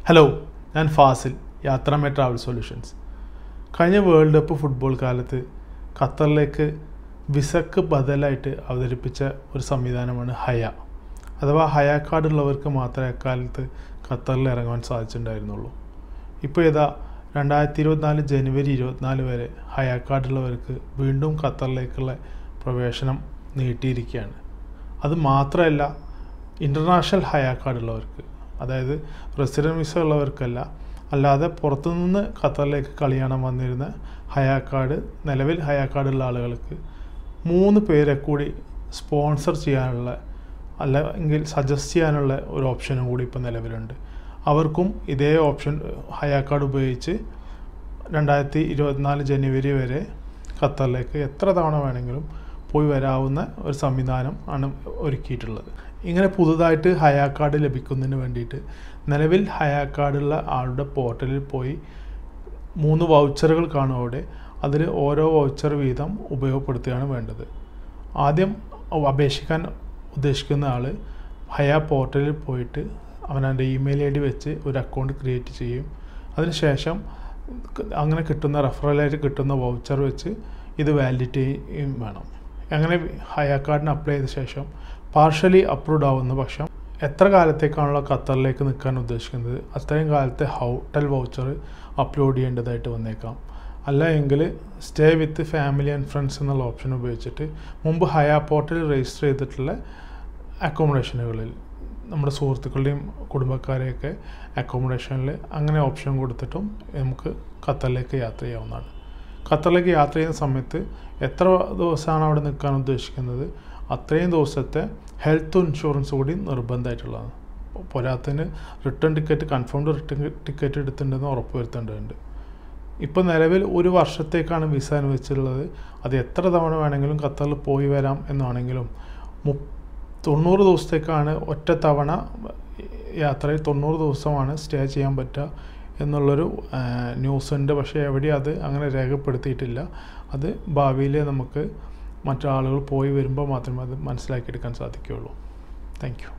hello ഞാൻ ഫാസിൽ യാത്രാമേ travel solutions കഴിഞ്ഞ വേൾഡ് കപ്പ് ഫുട്ബോൾ കാലത്ത് ഖത്തറിലേക്ക് വിസക്ക് ബദലായിട്ട് അവതരിപ്പിച്ച ഒരു സംവിധാനമാണ് ഹയ അഥവാ ഹയ കാർഡ് ഉള്ളവർക്ക് മാത്രമേ അക്കാലത്ത് ഖത്തറിൽ ഇറങ്ങാൻ സാധിച്ചിട്ടുണ്ടായിരുന്നുള്ളൂ ഇപ്പോൾ ഇതാ രണ്ടായിരത്തി ഇരുപത്തിനാല് ജനുവരി ഇരുപത്തിനാല് വരെ ഹയ കാർഡ് ഉള്ളവർക്ക് വീണ്ടും ഖത്തറിലേക്കുള്ള പ്രവേശനം നീട്ടിയിരിക്കുകയാണ് അത് മാത്രമല്ല ഇൻ്റർനാഷണൽ ഹയ കാർഡ് ഉള്ളവർക്ക് അതായത് റെസിഡൻറ്റ് വിസ ഉള്ളവർക്കല്ല അല്ലാതെ പുറത്തുനിന്ന് ഖത്തറിലേക്ക് കളി കാണാൻ വന്നിരുന്ന ഹയ കാർഡ് നിലവിൽ ഹയ കാർഡ് ഉള്ള ആളുകൾക്ക് മൂന്ന് പേരെ കൂടി സ്പോൺസർ ചെയ്യാനുള്ള അല്ലെങ്കിൽ സജസ്റ്റ് ചെയ്യാനുള്ള ഒരു ഓപ്ഷനും കൂടി ഇപ്പോൾ നിലവിലുണ്ട് അവർക്കും ഇതേ ഓപ്ഷൻ ഹയ കാർഡ് ഉപയോഗിച്ച് രണ്ടായിരത്തി ഇരുപത്തിനാല് ജനുവരി വരെ ഖത്തറിലേക്ക് എത്ര തവണ വേണമെങ്കിലും പോയി വരാവുന്ന ഒരു സംവിധാനം ആണ് ഒരുക്കിയിട്ടുള്ളത് ഇങ്ങനെ പുതുതായിട്ട് ഹയാ കാർഡ് ലഭിക്കുന്നതിന് വേണ്ടിയിട്ട് നിലവിൽ ഹയാ കാർഡുള്ള ആളുടെ പോർട്ടലിൽ പോയി മൂന്ന് വൗച്ചറുകൾ കാണും അവിടെ അതിൽ ഓരോ വൗച്ചർ വീതം ഉപയോഗപ്പെടുത്തുകയാണ് വേണ്ടത് ആദ്യം അപേക്ഷിക്കാൻ ഉദ്ദേശിക്കുന്ന ആൾ ഹയ പോർട്ടലിൽ പോയിട്ട് അവനവൻ്റെ ഇമെയിൽ ഐ ഡി വെച്ച് ഒരു അക്കൗണ്ട് ക്രിയേറ്റ് ചെയ്യും അതിനുശേഷം അങ്ങനെ കിട്ടുന്ന റെഫറലായിട്ട് കിട്ടുന്ന വൗച്ചർ വെച്ച് ഇത് വാലിഡേറ്റ് ചെയ്യും വേണം അങ്ങനെ ഹയ കാർഡിന് അപ്ലൈ ചെയ്ത ശേഷം പാർഷ്യലി അപ്രൂവ്ഡ് ആവുന്ന പക്ഷം എത്ര കാലത്തേക്കാണല്ലോ ഖത്തറിലേക്ക് നിൽക്കാൻ ഉദ്ദേശിക്കുന്നത് അത്രയും കാലത്തെ ഹോട്ടൽ വൗച്ചർ അപ്ലോഡ് ചെയ്യേണ്ടതായിട്ട് വന്നേക്കാം അല്ല എങ്കിൽ stay with family and friends എന്നുള്ള ഓപ്ഷൻ ഉപയോഗിച്ചിട്ട് മുമ്പ് ഹയ പോർട്ടലിൽ രജിസ്റ്റർ ചെയ്തിട്ടുള്ള അക്കോമഡേഷനുകളിൽ നമ്മുടെ സുഹൃത്തുക്കളുടെയും കുടുംബക്കാരെയൊക്കെ അക്കോമഡേഷനിൽ അങ്ങനെ ഓപ്ഷൻ കൊടുത്തിട്ടും നമുക്ക് ഖത്തറിലേക്ക് യാത്ര ചെയ്യാവുന്നതാണ് ഖത്തറിലേക്ക് യാത്ര ചെയ്യുന്ന സമയത്ത് എത്ര ദിവസമാണ് അവിടെ നിൽക്കാൻ ഉദ്ദേശിക്കുന്നത് അത്രയും ദിവസത്തെ ഹെൽത്ത് ഇൻഷുറൻസ് കൂടി നിർബന്ധമായിട്ടുള്ളതാണ് പോരാത്തതിന് return ticket confirmed return ticket എടുത്തിട്ടുണ്ടെന്ന് ഉറപ്പ് വരുത്തേണ്ടതുണ്ട് ഇപ്പോൾ നിലവിൽ ഒരു വർഷത്തേക്കാണ് വിസ അനുവദിച്ചിട്ടുള്ളത് അത് എത്ര തവണ വേണമെങ്കിലും ഖത്തറിൽ പോയി വരാം എന്നാണെങ്കിലും മു തൊണ്ണൂറ് ദിവസത്തേക്കാണ് ഒറ്റ തവണ യാത്രയിൽ തൊണ്ണൂറ് ദിവസമാണ് സ്റ്റേ ചെയ്യാൻ പറ്റുക എന്നുള്ളൊരു ന്യൂസ് ഉണ്ട് പക്ഷേ എവിടെയും അത് അങ്ങനെ രേഖപ്പെടുത്തിയിട്ടില്ല അത് ഭാവിയിൽ നമുക്ക് മറ്റാളുകൾ പോയി വരുമ്പോൾ മാത്രമേ അത് മനസ്സിലാക്കിയെടുക്കാൻ സാധിക്കുകയുള്ളൂ താങ്ക് യു